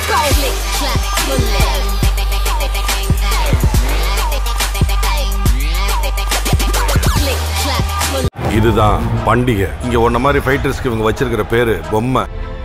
Click, clack, bullet. Click, clack, bullet. இதுதான் பண்டிகை இங்க ஒன்ன மாதிரி ஃபைட்டர்ஸ்க்கு இவங்க வச்சிருக்கிற பேரு பொம்மை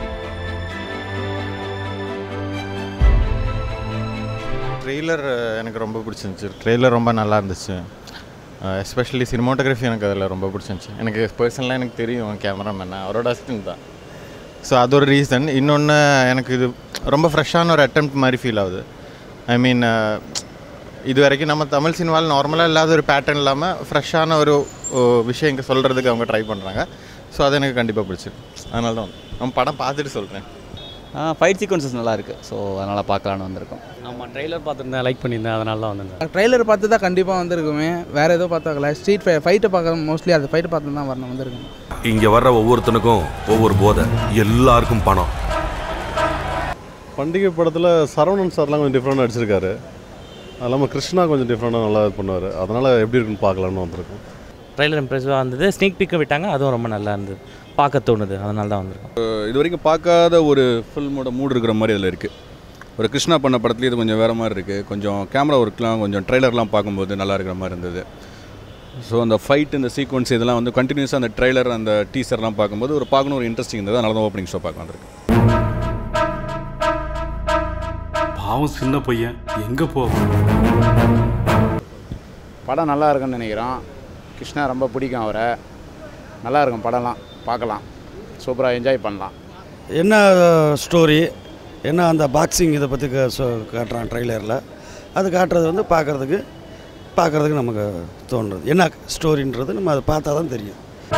ட்ரெய்லர் எனக்கு ரொம்ப பிடிச்சிருந்துச்சு ட்ரெய்லர் ரொம்ப நல்லா இருந்துச்சு எஸ்பெஷலி சினிமோட்டோகிராஃபி எனக்கு அதில் ரொம்ப பிடிச்சிருந்துச்சு எனக்கு பர்சனலாக எனக்கு தெரியும் கேமராமேன் அவரோட அசிஸ்டன்ட் தான் ஸோ அது ஒரு ரீசன் இன்னொன்று எனக்கு இது ரொம்ப ஃப்ரெஷ்ஷான ஒரு attempt மாதிரி ஃபீல் ஆகுது ஐ மீன் இது வரைக்கும் நம்ம தமிழ் சினிமாவில் நார்மலாக இல்லாத ஒரு பேட்டர்ன் இல்லாமல் ஃப்ரெஷ்ஷான ஒரு ஓ, விஷயம் இங்கே சொல்கிறதுக்கு அவங்க ட்ரை பண்ணுறாங்க ஸோ அது எனக்கு கண்டிப்பாக பிடிச்சிருக்கு அதனால தான் நம்ம படம் பார்த்துட்டு சொல்கிறேன் ஃபைட் சீக்வன்சஸ் நல்லா இருக்குது ஸோ அதனால் பார்க்கலான்னு வந்திருக்கோம் ஆமாம் ட்ரெய்லர் பார்த்துருந்தேன் லைக் பண்ணியிருந்தேன் அதனால தான் வந்திருந்தேன் ட்ரெய்லர் பார்த்து தான் கண்டிப்பாக வந்திருக்குமே வேறு எதுவும் பார்த்தாக்கல ஸ்ட்ரீட் ஃபை ஃபைட்டை பார்க்க மோஸ்ட்லி அந்த ஃபைட்டை பார்த்து தான் வரணும் வந்திருக்கும் இங்க வர்ற ஒவ்வொருத்தனுக்கும் ஒவ்வொரு போதை எல்லாருக்கும் பணம் பண்டிகை படத்தில் சரவணன் சார்லாம் கொஞ்சம் டிஃப்ரெண்டாக அடிச்சிருக்காரு அது இல்லாமல் கிருஷ்ணா கொஞ்சம் டிஃப்ரெண்டாக நல்லா இது பண்ணுவார் அதனால் எப்படி இருக்குன்னு பார்க்கலான்னு வந்திருக்கோம் ட்ரெய்லர் இம்ப்ரெசிவாக இருந்தது ஸ்னீக் பிக்கு விட்டாங்க அதுவும் ரொம்ப நல்லா இருந்தது பார்க்க தோணுது அதனால தான் வந்திருக்கோம் இது வரைக்கும் பார்க்காத ஒரு ஃபில்மோட மூடு இருக்கிற மாதிரி அதில் இருக்குது ஒரு கிருஷ்ணா பண்ண படத்துலேயே இது கொஞ்சம் வேறு மாதிரி இருக்குது கொஞ்சம் கேமரா ஒர்க்லாம் கொஞ்சம் ட்ரைலர்லாம் பார்க்கும்போது நல்லா இருக்கிற மாதிரி இருந்தது ஸோ அந்த ஃபைட் இந்த சீக்வன்ஸ் இதெல்லாம் வந்து கண்டினியூஸாக அந்த ட்ரைலர் அந்த டீசர்லாம் பார்க்கும்போது ஒரு பார்க்கணும் ஒரு இன்ட்ரெஸ்டிங் இருந்தது அதனால தான் ஓப்பனிங் ஷோ பார்க்க வந்திருக்கு பாவம் சின்ன பையன் எங்கே போவான் படம் நல்லா இருக்குன்னு நினைக்கிறோம் கிருஷ்ணா ரொம்ப பிடிக்கும் அவரை நல்லா இருக்கும் படம்லாம் பார்க்கலாம் சூப்பராக என்ஜாய் பண்ணலாம் என்ன ஸ்டோரி என்ன அந்த பாக்ஸிங் இதை பற்றி காட்டுறான் ட்ரைலரில் அது காட்டுறது வந்து பார்க்குறதுக்கு பார்க்குறதுக்கு நமக்கு தோன்றுறது என்ன ஸ்டோரின்றது நம்ம அதை பார்த்தா தான் தெரியும்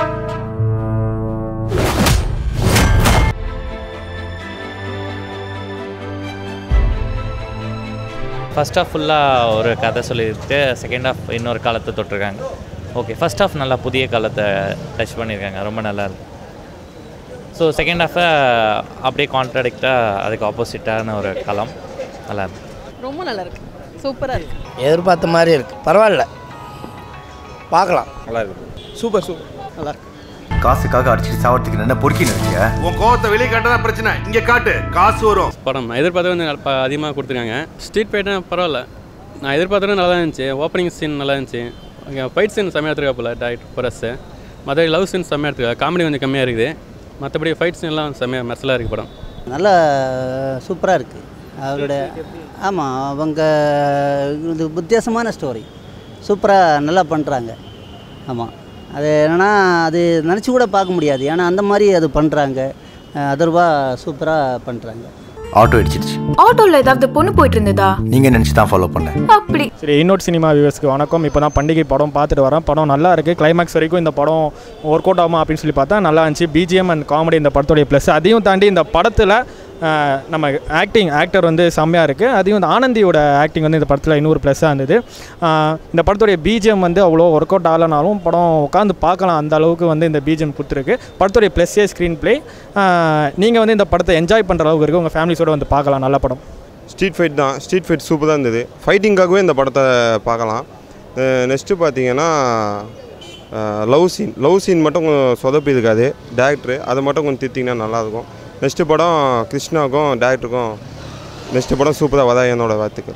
ஃபர்ஸ்ட் ஹாஃப் ஃபுல்லாக ஒரு கதை சொல்லிட்டு செகண்ட் ஹாஃப் இன்னொரு காலத்தை தொட்டிருக்காங்க ஓகே ஃபர்ஸ்ட் ஹாஃப் நல்லா புதிய காலத்தை டச் பண்ணியிருக்காங்க ரொம்ப நல்லா இருக்கு ஸோ செகண்ட் ஹாஃபை அப்படியே கான்ட்ராடிக்டாக அதுக்கு ஆப்போசிட்டான ஒரு களம் நல்லா இருக்கு ரொம்ப நல்லா இருக்கு சூப்பரா இருக்கு எதிர்பார்த்த மாதிரி இருக்கு பரவாயில்ல பார்க்கலாம் நல்லா இருக்குது சூப்பர் சூப்பர் நல்லா இருக்கு காசுக்காக அடிச்சுட்டு சாவறதுக்கு என்ன பொறுக்கின்னு வச்சிய உன் கோவத்தை வெளியே காட்டதான் பிரச்சனை இங்க காட்டு காசு வரும் படம் நான் எதிர்பார்த்தது வந்து அதிகமாக கொடுத்துருக்காங்க ஸ்ட்ரீட் ஃபைட்னா பரவாயில்ல நான் எதிர்பார்த்தது நல்லா இருந்துச்சு ஓப்பனிங் சீன் நல்லா இருந்துச்சு ஃபைட் சீன் செம்மையாக எடுத்துருக்காப்புல டேரக்டர் பரஸ் மற்ற லவ் சீன் செம்மையாக எடுத்துருக்கா காமெடி கொஞ்சம் கம்மியாக இருக்குது மற்றபடி ஃபைட் சீன்லாம் செம்மையாக மெர்சலாக இருக்குது படம் நல்லா சூப்பராக இருக்குது அவரோட ஆமாம் அவங்க இது வித்தியாசமான ஸ்டோரி சூப்பராக நல்லா பண்ணுறாங்க ஆமாம் அது என்னென்னா அது நினச்சி கூட பார்க்க முடியாது ஏன்னா அந்த மாதிரி அது பண்ணுறாங்க அதர்வா சூப்பராக பண்ணுறாங்க ஆட்டோ அடிச்சிருச்சு ஆட்டோல ஏதாவது பொண்ணு போயிட்டு இருந்ததா நீங்க நினைச்சு தான் ஃபாலோ பண்ணேன் அப்படி சரி இன்னொரு சினிமா வியூவர்ஸ்க்கு வணக்கம் இப்போ தான் பண்டிகை படம் பார்த்துட்டு வரேன் படம் நல்லா இருக்குது கிளைமேக்ஸ் வரைக்கும் இந்த படம் ஒர்க் அவுட் ஆகுமா அப்படின்னு சொல்லி பார்த்தா நல்லா இருந்துச்சு பிஜிஎம் அண்ட் காமெடி இந்த படத்துடைய ப்ளஸ் அதையும் தாண்டி இந்த படத்தில் நம்ம ஆக்டிங் ஆக்டர் வந்து செம்மையாக இருக்குது அதையும் இந்த ஆனந்தியோட ஆக்டிங் வந்து இந்த படத்தில் இன்னொரு ப்ளஸ்ஸாக இருந்தது ஆஹ் இந்த படத்துடைய பிஜிஎம் வந்து அவ்வளோ ஒர்க் அவுட் ஆகலனாலும் படம் உட்காந்து பார்க்கலாம் அந்த அளவுக்கு வந்து இந்த பிஜிஎம் கொடுத்துருக்கு படத்துடைய ப்ளஸ்ஸே ஸ்க்ரீன் ப்ளே நீங்கள் வந்து இந்த படத்தை என்ஜாய் பண்ணுற அளவுக்கு இருக்குது உங்கள் ஃபேமிலிஸோட வந்து பார்க்கலாம் நல்ல படம் ஸ்ட்ரீட் ஃபைட் தான் ஸ்ட்ரீட் ஃபைட் சூப்பராக இருந்தது ஃபைட்டிங்காகவே இந்த படத்தை பார்க்கலாம் நெக்ஸ்ட்டு பார்த்தீங்கன்னா லவ் சீன் லவ் சீன் மட்டும் கொஞ்சம் சொதப்பி இருக்காது டேரக்டரு அதை மட்டும் கொஞ்சம் திட்டிங்கன்னா நல்லாயிருக்கும் நெக்ஸ்ட்டு படம் கிருஷ்ணாவுக்கும் டேரக்டருக்கும் நெக்ஸ்ட்டு படம் சூப்பராக வதா என்னோட வாழ்த்துக்கள்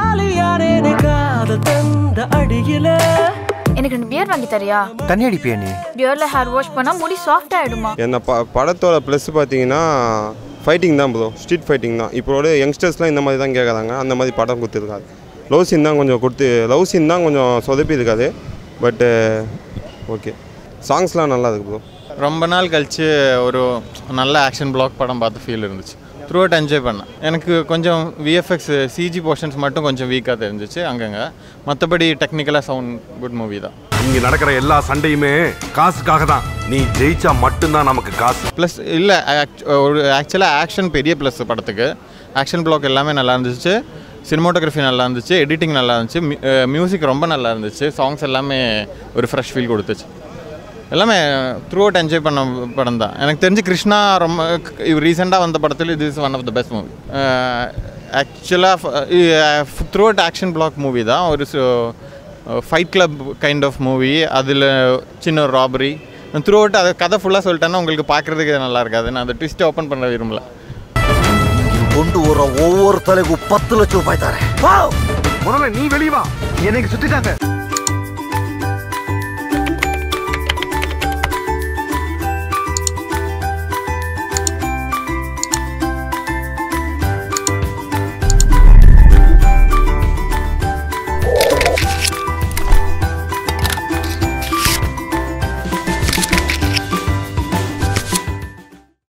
எனக்கு ரெண்டு பியர் வாங்கி தரியா தண்ணி அடிப்பியா நீ பியர்ல ஹேர் வாஷ் பண்ணா முடி சாஃப்ட் ஆயிடுமா என்ன ப படத்தோட ப்ளஸ் பார்த்தீங்கன்னா ஃபைட்டிங் தான் ப்ரோ ஸ்ட்ரீட் ஃபைட்டிங் தான் இப்போட யங்ஸ்டர்ஸ்லாம் இந்த மாதிரி தான் கேட்குறாங்க அந்த மாதிரி படம் கொடுத்துருக்காது லவ் சீன் தான் கொஞ்சம் கொடுத்து லவ் சீன் தான் கொஞ்சம் சொதப்பி இருக்காது பட்டு ஓகே சாங்ஸ்லாம் நல்லா இருக்கு ப்ரோ ரொம்ப நாள் கழித்து ஒரு நல்ல ஆக்ஷன் பிளாக் படம் பார்த்து ஃபீல் இருந்துச்சு த்ரூ அவுட் என்ஜாய் பண்ணேன் எனக்கு கொஞ்சம் விஎஃப்எக்ஸ் சிஜி போர்ஷன்ஸ் மட்டும் கொஞ்சம் வீக்காக தெரிஞ்சிச்சு அங்கங்கே மற்றபடி டெக்னிக்கலாக சவுண்ட் குட் மூவி தான் இங்க நடக்கிற எல்லா சண்டையுமே காசுக்காக தான் நீ ஜெயிச்சா மட்டும்தான் நமக்கு காசு ப்ளஸ் இல்லை ஒரு ஆக்சுவலாக ஆக்ஷன் பெரிய ப்ளஸ் படத்துக்கு ஆக்ஷன் பிளாக் எல்லாமே நல்லா இருந்துச்சு சினிமோட்டோகிராஃபி நல்லா இருந்துச்சு எடிட்டிங் நல்லா இருந்துச்சு மியூசிக் ரொம்ப நல்லா இருந்துச்சு சாங்ஸ் எல்லாமே ஒரு ஃப்ரெஷ் ஃபீல் கொடுத்துச்சு எல்லாமே த்ரூ அவுட் என்ஜாய் பண்ண படம் தான் எனக்கு தெரிஞ்சு கிருஷ்ணா ரொம்ப ரீசெண்டாக வந்த படத்தில் இது is one of the best movie ஆக்சுவலாக throughout action block movie தான் ஒரு fight club kind of movie அதில் சின்ன ஒரு ராபரி த்ரூ அவுட் அதை கதை ஃபுல்லாக சொல்லிட்டேன்னா உங்களுக்கு பார்க்குறதுக்கு நல்லா இருக்காது நான் அந்த ட்விஸ்ட்டை ஓப்பன் பண்ண விரும்பல கொண்டு வர ஒவ்வொரு தலைக்கும் பத்து லட்சம் ரூபாய் தரேன் முதல்ல நீ வெளிய வா என்னைக்கு சுத்திட்டாங்க